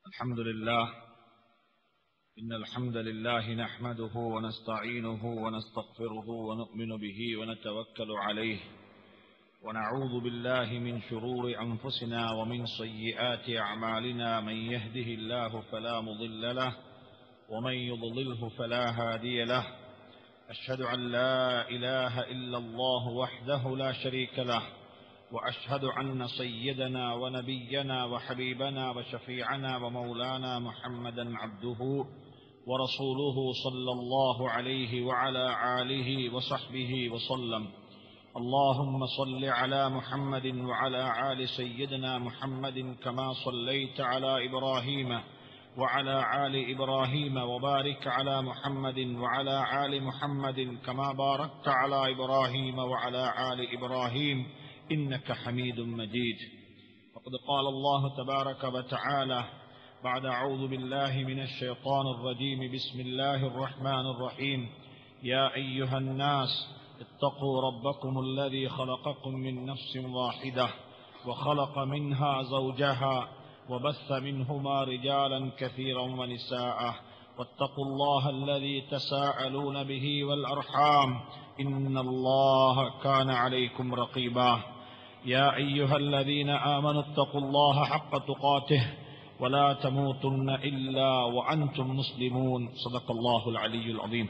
الحمد لله إن الحمد لله نحمده ونستعينه ونستغفره ونؤمن به ونتوكل عليه ونعوذ بالله من شرور أنفسنا ومن سيئات أعمالنا من يهده الله فلا مضل له ومن يضلله فلا هادي له أشهد أن لا إله إلا الله وحده لا شريك له وأشهد أن سيدنا ونبينا وحبيبنا وشفيعنا ومولانا محمدا عبده ورسوله صلى الله عليه وعلى آله وصحبه وسلم اللهم صل على محمد وعلى آل سيدنا محمد كما صليت على إبراهيم وعلى آل إبراهيم وبارك على محمد وعلى آل محمد كما باركت على إبراهيم وعلى آل إبراهيم إنك حميد مجيد وقد قال الله تبارك وتعالى بعد أعوذ بالله من الشيطان الرجيم بسم الله الرحمن الرحيم يا أيها الناس اتقوا ربكم الذي خلقكم من نفس واحدة وخلق منها زوجها وبث منهما رجالا كثيرا ونساء واتقوا الله الذي تساءلون به والأرحام إن الله كان عليكم رقيبا يا أيها الذين آمنوا اتقوا الله حق تقاته ولا تموتن إلا وأنتم مسلمون صدق الله العلي العظيم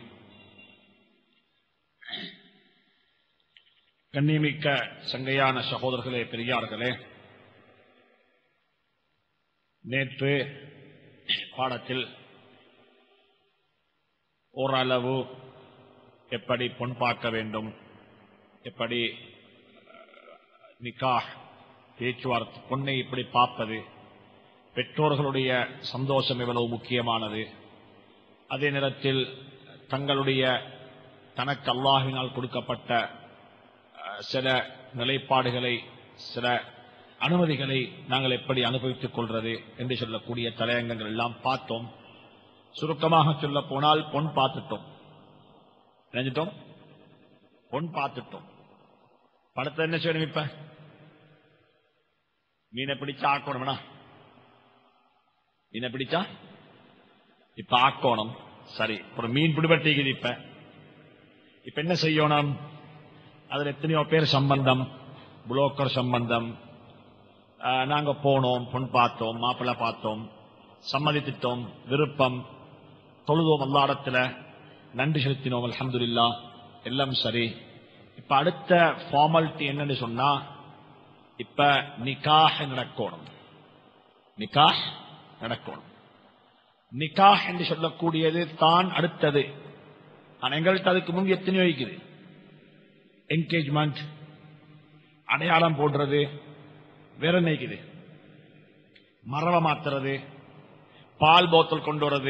கண்ணியமிக்க சங்கையான சகோதரர்களே பெரியார்களே நேற்று பாடத்தில் ஓரளவு எப்படி பொன் பார்க்க வேண்டும் எப்படி நிக்கா பேச்சுவார்த்தை பொண்ணை இப்படி பார்ப்பது பெற்றோர்களுடைய சந்தோஷம் எவ்வளவு முக்கியமானது அதே நேரத்தில் தங்களுடைய தனக்கு அல்லாஹினால் கொடுக்கப்பட்ட சில நிலைப்பாடுகளை சில அனுமதிகளை நாங்கள் எப்படி அனுபவித்துக் கொள்வது என்று சொல்லக்கூடிய தலையங்கங்கள் எல்லாம் பார்த்தோம் சுருக்கமாக சொல்ல போனால் பொன் பார்த்துட்டோம் நினைஞ்சிட்டோம் பொன் பார்த்துட்டோம் படத்தை என்ன செய்யணும் இப்ப மீனை பிடிச்சா ஆக்கணும்னா மீனை பிடிச்சா இப்ப ஆக்கணும் சரி ஒரு மீன் பிடிபட்டிக்குது இப்ப இப்ப என்ன செய்யணும் அதுல எத்தனையோ பேர் சம்பந்தம் புரோக்கர் சம்பந்தம் நாங்க போனோம் பொன் பார்த்தோம் மாப்பிள்ளை பார்த்தோம் சம்மதித்திட்டோம் விருப்பம் தொழுதோம் அல்லாடத்துல நன்றி செலுத்தினோம் அலமதுல்லா எல்லாம் சரி இப்ப அடுத்த ஃபார்மாலிட்டி என்னன்னு சொன்னா இப்ப நிக்காஹ் நடக்கணும் நிக்காஹ் நடக்கணும் நிக்காஹ் என்று சொல்லக்கூடியது தான் அடுத்தது ஆனா எங்கள்கிட்ட அதுக்கு முன் எத்தனையோ இருக்குது என்கேஜ்மெண்ட் அடையாளம் போடுறது வேற என்ன இருக்குது மரவ மாத்துறது பால் போத்தல் கொண்டு வர்றது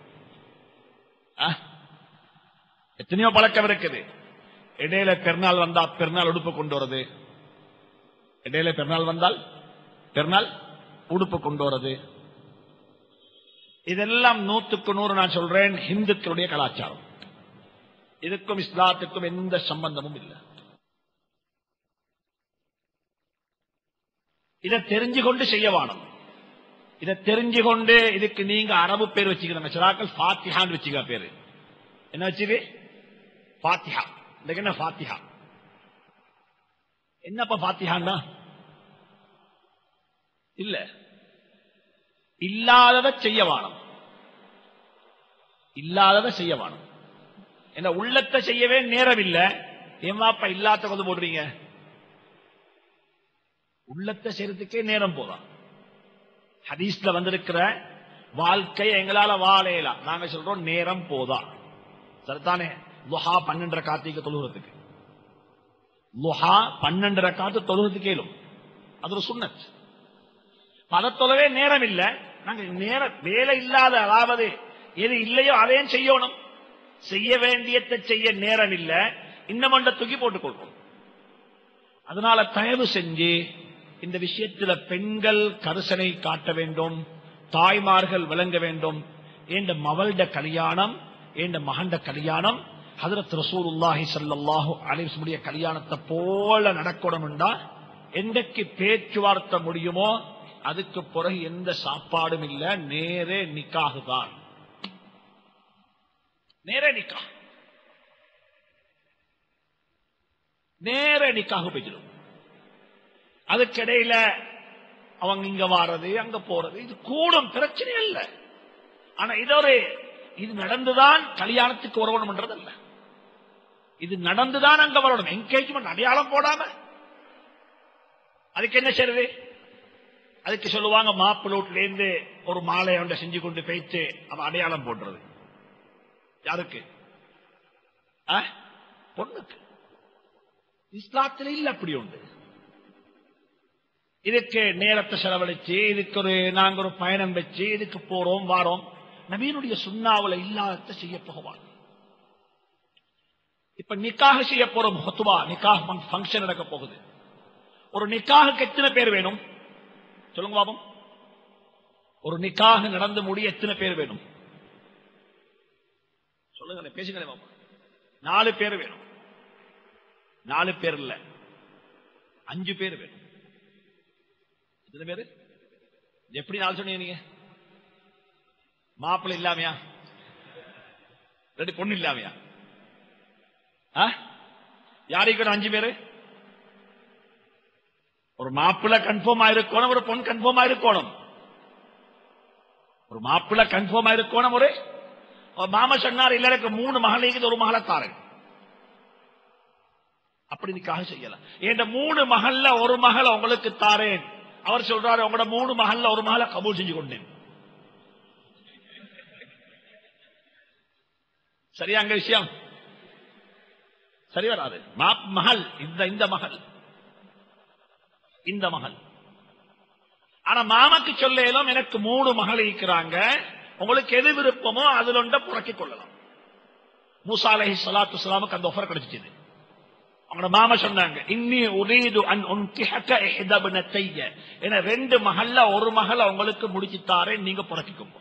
எத்தனையோ பழக்கம் இருக்குது இடையில பெருநாள் வந்தா பெருநாள் உடுப்பு கொண்டு வருது இடையில பெருநாள் வந்தால் பெருநாள் உடுப்பு கொண்டு வருது இதெல்லாம் நூத்துக்கு நூறு நான் சொல்றேன் இந்துக்களுடைய கலாச்சாரம் இதுக்கும் இஸ்லாத்துக்கும் எந்த சம்பந்தமும் இல்லை இதை தெரிஞ்சு கொண்டு செய்ய வானம் இதை தெரிஞ்சு கொண்டு இதுக்கு நீங்க அரபு பேர் வச்சுக்கிறோம் சிராக்கள் ஃபாத்திஹான்னு வச்சுக்க பேரு என்ன வச்சுது ஃபாத்திஹா இதுக்கு என்ன ஃபாத்திஹா என்னப்பா ஃபாத்திஹான்னா இல்ல இல்லாதத செய்ய வானம் இல்லாதத செய்ய வானம் என்ன உள்ளத்தை செய்யவே நேரம் இல்ல ஏமாப்பா இல்லாத கொண்டு போடுறீங்க உள்ளத்தை செய்யறதுக்கே நேரம் போதான் ஹதீஸ்ல வந்திருக்கிற வாழ்க்கையை எங்களால வாழையலாம் நாங்க சொல்றோம் நேரம் போதா சரிதானே லுஹா பன்னெண்டரை கார்த்திகை தொழுகிறதுக்கு லுஹா பன்னெண்டரை காத்து தொழுகிறதுக்கு கேளும் அது ஒரு சுண்ணத் அதை தொழவே நேரம் இல்ல நாங்க நேரம் வேலை இல்லாத அதாவது எது இல்லையோ அதையும் செய்யணும் செய்ய வேண்டியதை செய்ய நேரம் இல்ல இன்னமண்ட தூக்கி போட்டுக் கொள்வோம் அதனால தயவு செஞ்சு இந்த விஷயத்துல பெண்கள் கரிசனை காட்ட வேண்டும் தாய்மார்கள் விளங்க வேண்டும் என்ற மவள்ட கல்யாணம் என்ற மகண்ட கல்யாணம் ஹதரத் ரசூலுல்லாஹி சல்லாஹூ அலிஸ்முடைய கல்யாணத்தை போல நடக்கணும்டா என்றைக்கு பேச்சுவார்த்தை முடியுமோ அதுக்கு பிறகு எந்த சாப்பாடும் இல்ல நேரே நிக்காகு தான் நேரே நிக்கா நேரே நிக்காக போயிடும் அதுக்கிடையில அவங்க இங்க வாரது அங்க போறது இது கூடும் பிரச்சனை இல்ல ஆனா இது ஒரு இது நடந்துதான் கல்யாணத்துக்கு வரணும்ன்றது அல்ல இது நடந்துதான் அங்க வரணும் என்கேஜ்மெண்ட் அடையாளம் போடாம அதுக்கு என்ன செய்யறது அதுக்கு சொல்லுவாங்க மாப்பிள்ளூட்ல இருந்து ஒரு மாலை ஒன்றை செஞ்சு கொண்டு போயிட்டு அவன் அடையாளம் போடுறது யாருக்கு ஆ? பொண்ணுக்கு இஸ்லாத்தில் இல்ல அப்படி உண்டு இதுக்கு நேரத்தை செலவழிச்சு இதுக்கு ஒரு நாங்க ஒரு பயணம் வச்சு இதுக்கு போறோம் வாரோம் நவீனுடைய சுண்ணாவுல இல்லாத செய்ய போவாங்க இப்ப நிக்காக செய்ய போறோம் ஹொத்துவா நிக்காக ஃபங்க்ஷன் நடக்க போகுது ஒரு நிக்காக எத்தனை பேர் வேணும் சொல்லுங்க பாபம் ஒரு நிக்காக நடந்து முடிய எத்தனை பேர் வேணும் சொல்லுங்களேன் பேசுங்களேன் பாபா நாலு பேர் வேணும் நாலு பேர் இல்ல அஞ்சு பேர் வேணும் எத்தனை பேரு எப்படி நாள் சொன்னீங்க நீங்க மாப்பிள்ளை இல்லாமையா ரெண்டு பொண்ணு இல்லாமையா ஆ? யாருக்கு ஒரு அஞ்சு பேரு ஒரு மாப்பிள்ளை கன்ஃபார்ம் ஆயிருக்கணும் ஒரு பொண்ணு கன்ஃபார்ம் ஆயிருக்கணும் ஒரு மாப்பிள்ளை கன்ஃபார்ம் ஆயிருக்கணும் ஒரு ஒரு மாமா சொன்னார் இல்ல எனக்கு மூணு மகளுக்கு ஒரு மகளை தாரேன் அப்படி நிக்காக செய்யலாம் என் மூணு மகள்ல ஒரு மகளை உங்களுக்கு தாரேன் அவர் சொல்றாரு உங்களோட மூணு மகள்ல ஒரு மகளை கபூல் செஞ்சு கொண்டேன் சரியா அங்க விஷயம் சரி வராது மா- மகள் இந்த இந்த மகள் இந்த மகள் ஆனா மாமாக்கு சொல்லேலும் எனக்கு மூணு மகள் இருக்கிறாங்க உங்களுக்கு எது விருப்பமோ அதுல ஒன்றை புறக்கிக் கொள்ளலாம் மூசா அலைஹி ஸலாத்து ஸலாமுக்கு அந்த ஆஃபர் கிடைச்சிது அவங்களோட மாமா சொன்னாங்க இன்னி உரீது அன் உன்கிஹக இஹ்தா இப்னத்தைய என ரெண்டு மகள்ல ஒரு மகளை உங்களுக்கு முடிச்சு தாரேன் நீங்க புறக்கிக்கோங்க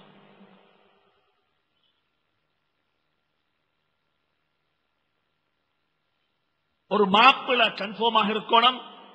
ஒரு மாப்பிள கன்ஃபார்மாக இருக்கணும்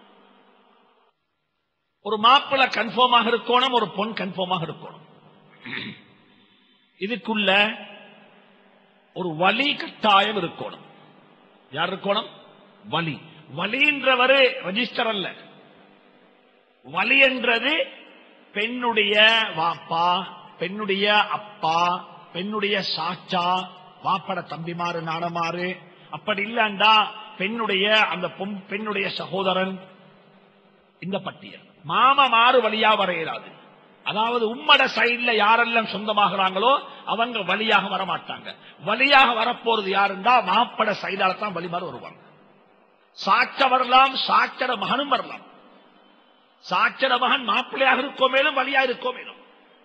ஒரு மாப்பிள கன்ஃபார்மாக இருக்கணும் ஒரு பொன் கன்ஃபார்மாக இருக்கணும் இதுக்குள்ள ஒரு வலி கட்டாயம் இருக்கணும் யார் இருக்கணும் வலி வலின்றவரு ரெஜிஸ்டர் அல்ல வலி என்றது பெண்ணுடைய வாப்பா பெண்ணுடைய அப்பா பெண்ணுடைய சாச்சா வாப்பட தம்பிமாறு நாடமாறு அப்படி இல்லண்டா பெண்ணுடைய அந்த பொம்- பெண்ணுடைய சகோதரன் இந்த பட்டியல் மாம மாறு வழியா வரையறாது அதாவது உம்மட சைடுல யாரெல்லாம் சொந்தமாகறாங்களோ அவங்க வழியாக வர மாட்டாங்க வழியாக வரப்போறது யாருண்டா மாப்பட சைடால தான் வழிமாறு வருவாங்க சாட்ச வரலாம் சாட்சட மகனும் வரலாம் சாட்சட மகன் மாப்பிள்ளையாக இருக்கோ மேலும் வழியாக இருக்கோ மேலும்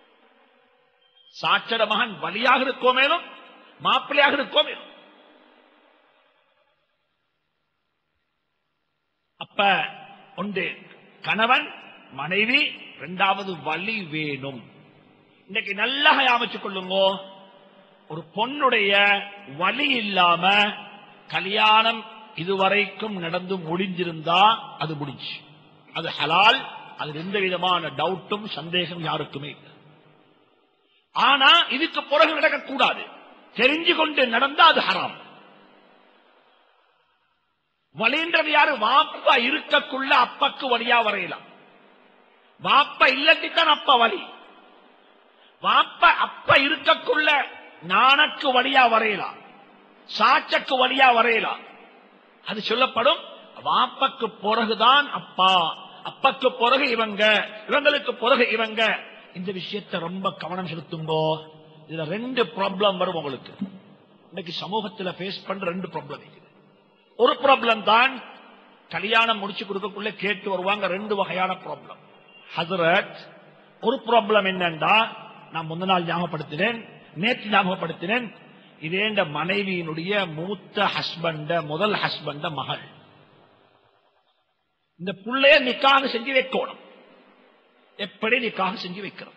சாட்சட மகன் வழியாக இருக்கோ மேலும் மாப்பிள்ளையாக இருக்கோ மேலும் அப்ப ஒன்று கணவன் மனைவி இரண்டாவது வழி வேணும் இன்னைக்கு நல்லா அமைச்சுக் கொள்ளுங்க ஒரு பொண்ணுடைய வழி இல்லாம கல்யாணம் இதுவரைக்கும் நடந்து முடிஞ்சிருந்தா அது முடிஞ்சு அது ஹலால் அது எந்த விதமான டவுட்டும் சந்தேகம் யாருக்குமே இல்லை ஆனா இதுக்கு பிறகு நடக்கக்கூடாது தெரிஞ்சு கொண்டு நடந்தா அது ஹராம் வழின்றது யாரு வாப்பா இருக்கக்குள்ள அப்பக்கு வழியா வரையலாம் வாப்ப இல்லத்தித்தான் அப்பா வழி வாப்ப அப்ப இருக்கக்குள்ள நாணக்கு வழியா வரையலாம் சாட்சக்கு வழியா வரையலாம் அது சொல்லப்படும் வாப்பக்கு பிறகுதான் அப்பா அப்பக்கு பிறகு இவங்க இவங்களுக்கு பிறகு இவங்க இந்த விஷயத்தை ரொம்ப கவனம் செலுத்துங்கோ இதுல ரெண்டு ப்ராப்ளம் வரும் உங்களுக்கு இன்னைக்கு சமூகத்துல ஃபேஸ் பண்ற ரெண்டு ப்ராப்ளம் இருக்குது ஒரு ப்ராப்ளம் தான் கல்யாணம் முடிச்சு கொடுக்கக்குள்ள கேட்டு வருவாங்க ரெண்டு வகையான ப்ராப்ளம் ஹசரத் ஒரு ப்ராப்ளம் என்னன்னா நான் முந்த நாள் ஞாபகப்படுத்தினேன் நேற்று ஞாபகப்படுத்தினேன் இதே இந்த மனைவியினுடைய மூத்த ஹஸ்பண்ட முதல் ஹஸ்பண்ட மகள் இந்த புள்ளைய நிக்காக செஞ்சு வைக்கணும் எப்படி நிக்காக செஞ்சு வைக்கிறது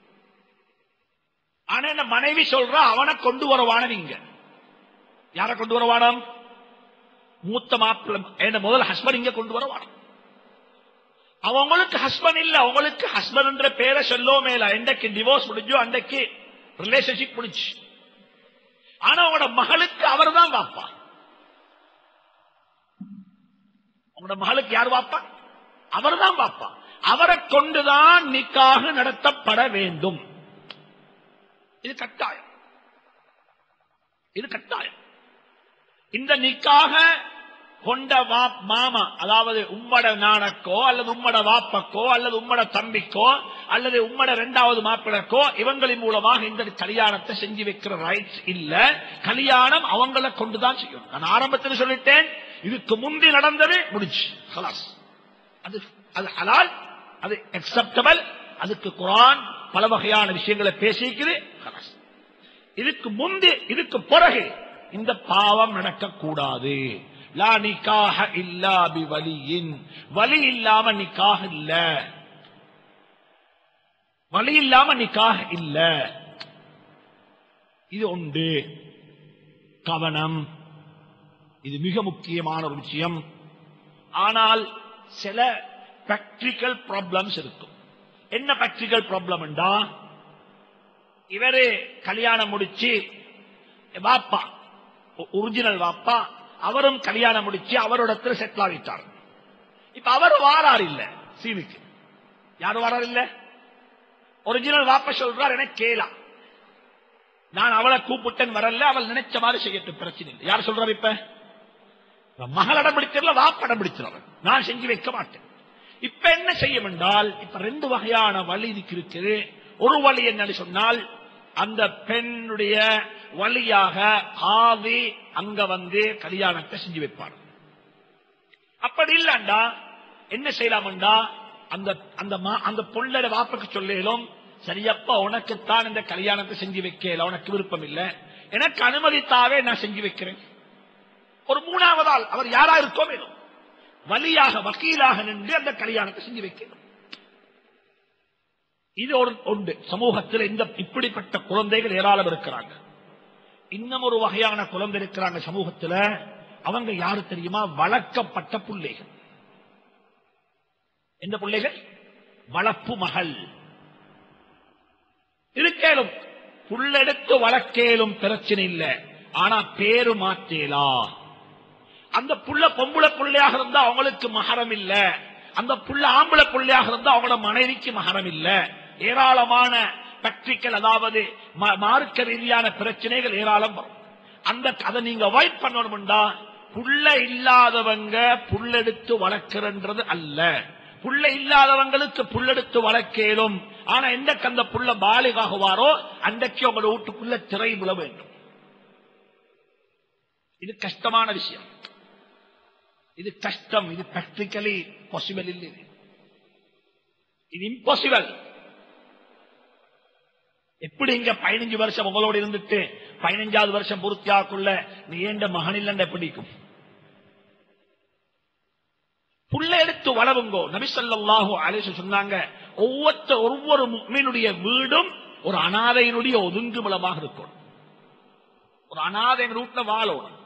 ஆனா இந்த மனைவி சொல்றா அவனை கொண்டு வரவான நீங்க யார கொண்டு வரவானம் மூத்த மாப்பிள்ள என்ன முதல் ஹஸ்பண்ட் இங்க கொண்டு வரவானம் அவங்களுக்கு ஹஸ்பண்ட் இல்ல அவங்களுக்கு ஹஸ்பண்ட் என்ற பேரை சொல்லோ மேல என்றைக்கு டிவோர்ஸ் முடிஞ்சோ அன்றைக்கு ரிலேஷன்ஷிப் முடிச்சு ஆனா உங்களோட மகளுக்கு அவர் தான் வாப்பா உங்களோட மகளுக்கு யார் வாப்பா அவர் தான் வாப்பா அவரை கொண்டுதான் நிக்காக நடத்தப்பட வேண்டும் இது கட்டாயம் இது கட்டாயம் இந்த நிக்காக கொண்ட வா- மாமா அதாவது உம்மட நானக்கோ அல்லது உம்மட வாப்பக்கோ அல்லது உம்மட தம்பிக்கோ அல்லது உம்மட இரண்டாவது மாப்பிளக்கோ இவங்களின் மூலமாக இந்த கல்யாணத்தை செஞ்சு வைக்கிற ரைட்ஸ் இல்ல கல்யாணம் அவங்கள கொண்டுதான் செய்யும் நான் ஆரம்பத்தில் சொல்லிட்டேன் இதுக்கு முந்தி நடந்தது முடிச்சு ஹலாஸ் அது அது ஹலால் அது அக்செப்டபிள் அதுக்கு குரான் பல வகையான விஷயங்களை பேசிக்குது ஹலாஸ் இதுக்கு முந்தி இதுக்கு பிறகு இந்த பாவம் நடக்கக்கூடாது லா நிக்காஹ இல்லா பி வலியின் வலி இல்லாம நிக்காக இல்ல வலி இல்லாம நிக்காக இல்ல இது உண்டு கவனம் இது மிக முக்கியமான ஒரு விஷயம் ஆனால் சில பிராக்டிக்கல் ப்ராப்ளம்ஸ் இருக்கும் என்ன பிராக்டிக்கல் ப்ராப்ளம் என்றா இவரு கல்யாணம் முடிச்சு வாப்பா ஒரிஜினல் வாப்பா அவரும் கல்யாணம் முடிச்சு அவரோடத்துல செட்டில் ஆகிட்டார் இப்ப அவர் வாரார் இல்ல சீனுக்கு யாரு வாரார் இல்ல ஒரிஜினல் வாப்பா சொல்றார் எனக்கு கேளா நான் அவளை கூப்பிட்டேன் வரல அவள் நினைச்ச மாதிரி செய்யட்டும் பிரச்சனை இல்லை யார் சொல்றாரு இப்ப மகளிடம் பிடிச்சிடல வாப்படம் பிடிச்சிடல நான் செஞ்சு வைக்க மாட்டேன் இப்ப என்ன செய்யும் என்றால் இப்ப ரெண்டு வகையான வழி இதுக்கு இருக்குது ஒரு வழி என்னன்னு சொன்னால் அந்த பெண்ணுடைய வழியாக ஆவி அங்க வந்து கல்யாணத்தை செஞ்சு வைப்பார் அப்படி இல்லண்டா என்ன செய்யலாம்டா அந்த அந்த மா- அந்த பொண்ணோட வாப்புக்கு சொல்லும் சரியப்பா உனக்குத்தான் இந்த கல்யாணத்தை செஞ்சு வைக்கல உனக்கு விருப்பம் இல்ல எனக்கு அனுமதித்தாவே நான் செஞ்சு வைக்கிறேன் ஒரு மூணாவதால் அவர் யாரா இருக்கோ வேணும் வலியாக வக்கீலாக நின்று அந்த கல்யாணத்தை செஞ்சு வைக்கணும் இது ஒரு உண்டு சமூகத்தில் இந்த இப்படிப்பட்ட குழந்தைகள் ஏராளம் இருக்கிறாங்க இன்னும் ஒரு வகையான குழந்தை இருக்கிறாங்க சமூகத்தில் அவங்க யாரு தெரியுமா வளர்க்கப்பட்ட பிள்ளைகள் எந்த பிள்ளைகள் வளர்ப்பு மகள் இருக்கேலும் புள்ளெடுத்து வளர்க்கேலும் பிரச்சனை இல்லை ஆனா பேரு மாத்தேலா அந்த புள்ள பொம்புளை புள்ளையாக இருந்தா அவங்களுக்கு மகரம் இல்ல அந்த புள்ள ஆம்பளை புள்ளையாக இருந்தா அவங்களோட மனைவிக்கு மகரம் இல்ல ஏராளமான பிராக்டிக்கல் அதாவது ம- மார்க்க ரீதியான பிரச்சனைகள் ஏராளம் வரும் அந்த அதை நீங்க அவாய்ட் பண்ணணும்டா புள்ள இல்லாதவங்க புள்ளெடுத்து வளர்க்கிறன்றது அல்ல புள்ள இல்லாதவங்களுக்கு புள்ளெடுத்து வளர்க்கலும் ஆனா எந்தக்கு அந்த புள்ள பாலிகாகுவாரோ அன்றைக்கு உங்களோட வீட்டுக்குள்ள திரை விழ வேண்டும் இது கஷ்டமான விஷயம் இது கஷ்டம் இது பிராக்டிக்கலி பாசிபிள் இல்லை இது. இது இம்பாசிபிள் எப்படி இங்க பதினஞ்சு வருஷம் உங்களோட இருந்துட்டு பதினஞ்சாவது வருஷம் பூர்த்தியாக்குள்ள நீ ஏண்ட மகன் இல்லைன்ற பிடிக்கும் புள்ள எடுத்து வளவுங்கோ நபிசல்லாஹு அலிசு சொன்னாங்க ஒவ்வொருத்த ஒவ்வொரு முக்மீனுடைய வீடும் ஒரு அனாதையினுடைய ஒதுங்குமலமாக இருக்கும் ஒரு அனாதை எங்க ரூட்ல வாழணும்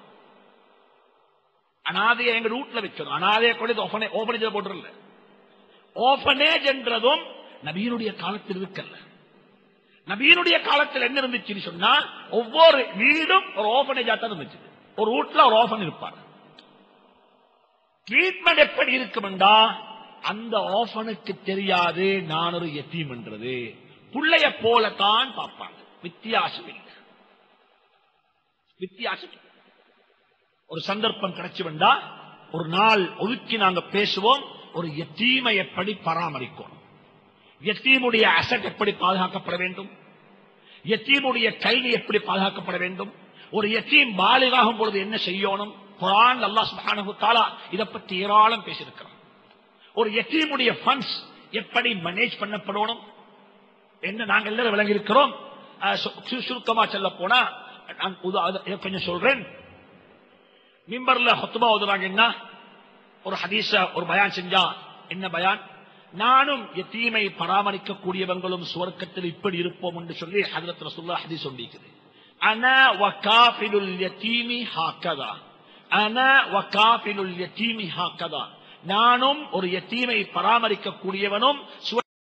அனாதையை எங்க ரூட்ல வச்சிடும் அனாதையை கொண்டு ஓபனேஜ் போட்டுருல ஓபனேஜ் என்றதும் நபியினுடைய காலத்தில் இருக்கல்ல நபியினுடைய காலத்தில் என்ன இருந்துச்சுன்னு சொன்னா ஒவ்வொரு வீடும் ஒரு ஓபனேஜா தான் இருந்துச்சு ஒரு வீட்டுல ஒரு ஓபன் இருப்பார் ட்ரீட்மெண்ட் எப்படி இருக்குமெண்டா அந்த ஓபனுக்கு தெரியாது நான் ஒரு எத்தீம் என்றது புள்ளைய போலத்தான் பார்ப்பாங்க வித்தியாசம் இல்லை வித்தியாசம் இல்லை. ஒரு சந்தர்ப்பம் கிடைச்சு வந்தா ஒரு நாள் ஒதுக்கி நாங்க பேசுவோம் ஒரு எத்தீமை எப்படி பராமரிக்கணும் எத்தீமுடைய அசட் எப்படி பாதுகாக்கப்பட வேண்டும் எத்தீமுடைய கல்வி எப்படி பாதுகாக்கப்பட வேண்டும் ஒரு எத்தீம் பாலிகாகும் பொழுது என்ன செய்யணும் குரான் அல்லாஹ் சுப்ஹானஹு தஆலா இத பற்றி ஏராளம் பேசியிருக்கிறான் ஒரு எத்தீமுடைய ஃபண்ட்ஸ் எப்படி மேனேஜ் பண்ணப்படணும் என்ன நாங்க எல்லாரும் விளங்கி இருக்கிறோம் சுருக்கமா சொல்ல போனா நான் உதா- அதை கொஞ்சம் சொல்றேன் மிம்பர்ல ஹொத்துபா ஓதுறாங்கன்னா ஒரு ஹதீஸ ஒரு பயான் செஞ்சா என்ன பயான் நானும் எத்தீமை பராமரிக்க கூடியவங்களும் சுவர்க்கத்தில் இப்படி இருப்போம் என்று சொல்லி ஹதரத் ரசூல்லா ஹதீஸ் சொல்லிக்குது அன வகாஃபிலுல் யதீமி ஹாக்கதா அன வகாஃபிலுல் யதீமி ஹாக்கதா நானும் ஒரு யத்தீமை பராமரிக்க கூடியவனும்